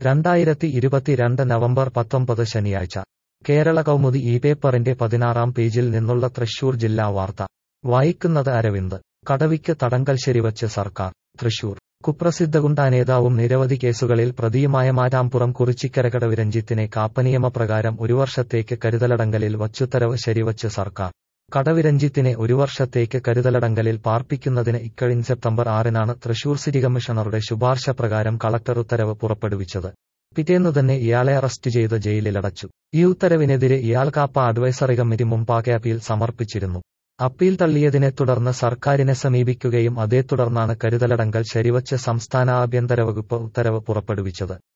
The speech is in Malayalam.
രണ്ടായിരത്തി ഇരുപത്തിരണ്ട് നവംബർ പത്തൊമ്പത് ശനിയാഴ്ച കേരള കൗമുദി ഈ പേപ്പറിന്റെ പതിനാറാം പേജിൽ നിന്നുള്ള തൃശൂർ ജില്ലാ വാർത്ത വായിക്കുന്നത് അരവിന്ദ് കടവിക്ക് തടങ്കൽ ശരിവച്ച് സർക്കാർ തൃശൂർ കുപ്രസിദ്ധ ഗുണ്ടാ നേതാവും നിരവധി കേസുകളിൽ പ്രതിയുമായ മാരാംപുറം കുറിച്ചിക്കരകട വിരഞ്ജിത്തിനെ കാപ്പനിയമപ്രകാരം ഒരു വർഷത്തേക്ക് കരുതലടങ്കലിൽ വച്ചുത്തരവ് ശരിവച്ച് സർക്കാർ കടവിരഞ്ജിത്തിനെ ഒരു വർഷത്തേക്ക് കരുതലടങ്കലിൽ പാർപ്പിക്കുന്നതിന് ഇക്കഴിഞ്ഞ സെപ്റ്റംബർ ആറിനാണ് തൃശൂർ സിറ്റി കമ്മീഷണറുടെ ശുപാർശ പ്രകാരം കളക്ടർ ഉത്തരവ് പുറപ്പെടുവിച്ചത് പിറ്റേന്നു തന്നെ ഇയാളെ അറസ്റ്റ് ചെയ്ത് ജയിലിലടച്ചു ഈ ഉത്തരവിനെതിരെ ഇയാൾ കാപ്പ അഡ്വൈസറി കമ്മിറ്റി മുമ്പാകെ അപ്പീൽ സമർപ്പിച്ചിരുന്നു അപ്പീൽ തള്ളിയതിനെ തുടർന്ന് സർക്കാരിനെ സമീപിക്കുകയും അതേ തുടർന്നാണ് കരുതലടങ്കൽ ശരിവച്ച് സംസ്ഥാന ആഭ്യന്തര വകുപ്പ് ഉത്തരവ് പുറപ്പെടുവിച്ചത്